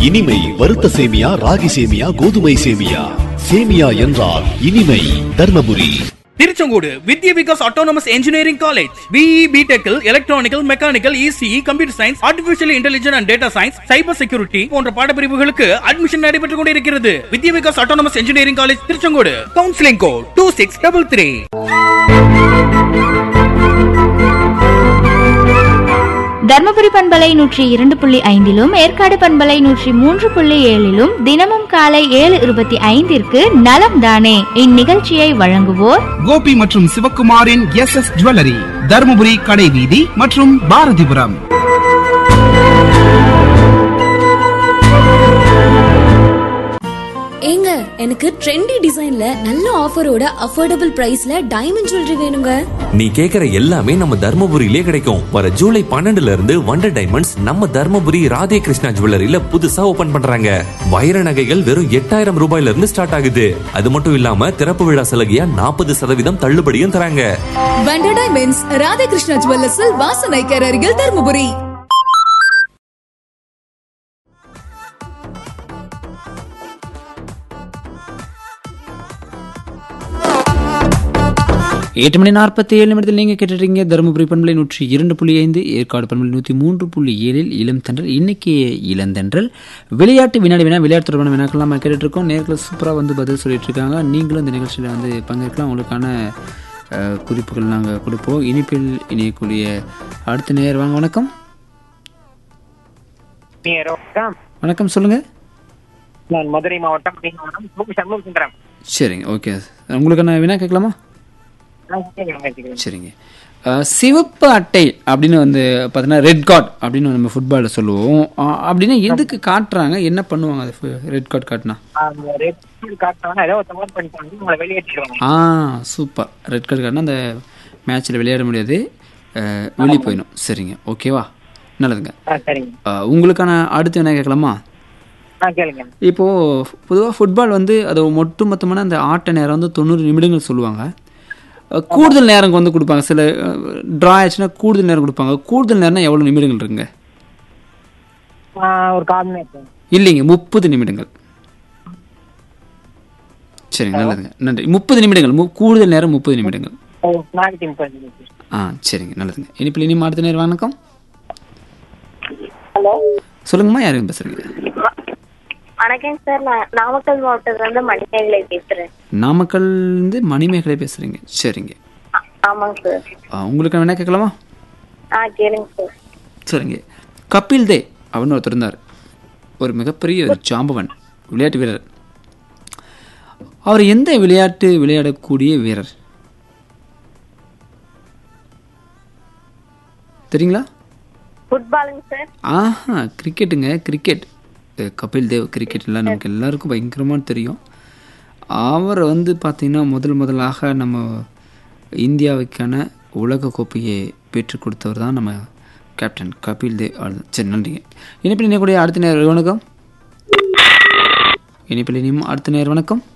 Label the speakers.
Speaker 1: இனிமை வறுத்த சேமியா ராகி சேமியா கோதுமை சேமியா சேமியா என்றால் இனிமை Dharmapuri
Speaker 2: Tiruchengode Vidya Vikas autonomous engineering college B E பிடெக்கில் electronical mechanical ECE computer science artificial intelligence and data science cyber security போன்ற பாடப்பிரிவுகளுக்கு அட்மிஷன் நடைபெற்றுக் கொண்டிருக்கிறது Vidya Vikas autonomous engineering college Tiruchengode counselling code two six double three
Speaker 3: Dharmapuri பண்பலை நூற்றி இரண்டு புள்ளி ஐந்திலும் ஏற்காடு பண்பலை நூற்றி மூன்று புள்ளி ஏழிலும் தினமும் காலை ஏழு இருபத்தி ஐந்திற்கு நலம் தானே இந்நிகழ்ச்சியை வழங்குவோர்
Speaker 4: கோபி மற்றும் சிவக்குமாரின் எஸ் எஸ் ஜுவல்லரி தருமபுரி கடைவீதி மற்றும் பாரதிபுரம்
Speaker 5: ஏங்க எனக்கு ட்ரெண்டி டிசைன்ல நல்ல ஆஃபரோட அஃபோர்டபுள் பிரைஸ்ல டைமண்ட் ஜுவல்லரி வேணுங்க
Speaker 6: நீ கேக்குற எல்லாமே நம்ம தர்மபுரியிலே கிடைக்கும் வர ஜூலை பன்னெண்டுல இருந்து வண்டர் டைமண்ட்ஸ் நம்ம தர்மபுரி ராதே கிருஷ்ணா ஜுவல்லரியில புதுசா ஓபன் பண்றாங்க வைர நகைகள் வெறும் எட்டாயிரம் ரூபாயில இருந்து ஸ்டார்ட் ஆகுது அது மட்டும் இல்லாம திறப்பு விழா சலுகையா நாற்பது சதவீதம் தள்ளுபடியும் தராங்க
Speaker 5: வண்டர் டைமண்ட்ஸ் ராதாகிருஷ்ணா ஜுவல்லர்ஸில் வாசனைக்கர் அருகில் தருமபுரி
Speaker 7: எட்டு மணி நாற்பத்தி ஏழு நிமிடத்தில் நீங்கள் கேட்டுட்டீங்க தருமபுரி பண்பலை நூற்றி இரண்டு புள்ளி ஐந்து ஏற்காடு பண்பலை நூற்றி மூன்று புள்ளி ஏழில் இளம் தென்றல் இன்னைக்கு இளந்தென்றல் விளையாட்டு வினாடி வினா விளையாட்டு தொடர்பான வினாக்கள்லாம் நம்ம கேட்டுட்டு இருக்கோம் நேர்களை சூப்பராக வந்து பதில் சொல்லிட்டு இருக்காங்க நீங்களும் இந்த நிகழ்ச்சியில் வந்து பங்கேற்கலாம் உங்களுக்கான அஹ், குறிப்புகள் நாங்கள் கொடுப்போம் இனிப்பில் இணையக்கூடிய அடுத்த நேர் வாங்க வணக்கம்
Speaker 8: வணக்கம்
Speaker 7: வணக்கம் சொல்லுங்கள்
Speaker 8: நான் மதுரை மாவட்டம் மீனவனம் சு- சண்முகசுந்தரம்
Speaker 7: சரிங்க ஓகே உங்களுக்கான வினா கேட்கலாமா
Speaker 8: நான் கேட்கிறேன், கேட்கிறேன்.
Speaker 7: சரிங்க அஹ், சிவப்பு அட்டை அப்படின்னு வந்து பார்த்தீங்கன்னா ரெட் கார்ட் அப்படின்னு நம்ம ஃபுட்பாலில் சொல்லுவோம் அஹ், அப்படின்னா எதுக்கு காட்டுறாங்க என்ன பண்ணுவாங்க அது ரெட் கார்ட் காட்டினா
Speaker 8: அந்த red card காட்டினவன ஏதோ தவறு பண்ணிட்டாங்க உங்களை வெளியேற்றிடுவாங்க
Speaker 7: ஆ சூப்பர் ரெட் கார்டு காட்டினா அந்த மேட்ச்சில் விளையாட முடியாது அஹ், வெளியே போயிடும் சரிங்க ஓகேவா நல்லதுங்க
Speaker 8: ஆ சரிங்க
Speaker 7: அஹ், உங்களுக்கான அடுத்து என்ன கேட்கலாமா
Speaker 8: ஆ கேளுங்க
Speaker 7: இப்போது பொதுவாக ஃபுட்பால் வந்து அது ஒட்டுமொத்தமான அந்த ஆட்ட நேரம் வந்து தொண்ணூறு நிமிடங்கள் சொல்லுவாங்க அஹ், கூடுதல் நேரம் வந்து கொடுப்பாங்க சில ட்ரா ஆச்சுன்னா கூடுதல் நேரம் கொடுப்பாங்க கூடுதல் நேரம்னா எவ்வளோ நிமிடங்கள் இருக்குங்க
Speaker 8: ஆ, ஒரு கால் மணி நேரம்
Speaker 7: இல்லைங்க முப்பது நிமிடங்கள் சரிங்க நல்லதுங்க நன்றி முப்பது நிமிடங்கள் மு- கூடுதல் நேரம் முப்பது நிமிடங்கள்
Speaker 8: ஓ நாளைக்கு முப்பது நிமிஷம்.
Speaker 7: ஆ சரிங்க நல்லதுங்க இனிப்பில் இனிமே அடுத்த நேரம் வணக்கம்
Speaker 9: ஹலோ
Speaker 7: சொல்லுங்கம்மா யாருங்க பேசுறீங்க
Speaker 9: வணக்கம் சார் நான் நாமக்கல் மாவட்டத்துல இருந்து மணிமேகலை பேசுறேன்
Speaker 7: நாமக்கல்லேருந்து மணிமேகலை பேசுறீங்க சரிங்க
Speaker 9: ஆ- ஆமாங்க சார்
Speaker 7: ஆ, உங்களுக்கு வேணா கேட்கலாமா
Speaker 9: ஆ கேளுங்க சார்
Speaker 7: சரிங்க கபில் தேவ் அப்படின்னு ஒருத்தர் இருந்தார் ஒரு மிகப்பெரிய ஒரு ஜாம்பவன் விளையாட்டு வீரர் அவர் எந்த விளையாட்டு விளையாடக்கூடிய வீரர் தெரியுங்களா
Speaker 9: ஃபுட்பாலுங்க சார்
Speaker 7: ஆஹா கிரிக்கெட்டுங்க கிரிக்கெட் அஹ் கபில் தேவ் கிரிக்கெட்லாம் நமக்கு எல்லாருக்கும் பயங்கரமாக தெரியும் அவர் வந்து பார்த்திங்கன்னா முதல் முதலாக நம்ம இந்தியாவுக்கான உலக கோப்பையை பெற்றுக் கொடுத்தவர் தான் நம்ம கேப்டன் கபில் தேவ் அவர் சரி நன்றிங்க இனிப்பில் இணையக்கூடிய அடுத்த நேரம் வணக்கம் இனிப்பில் இனியும் அடுத்த நேரம் வணக்கம்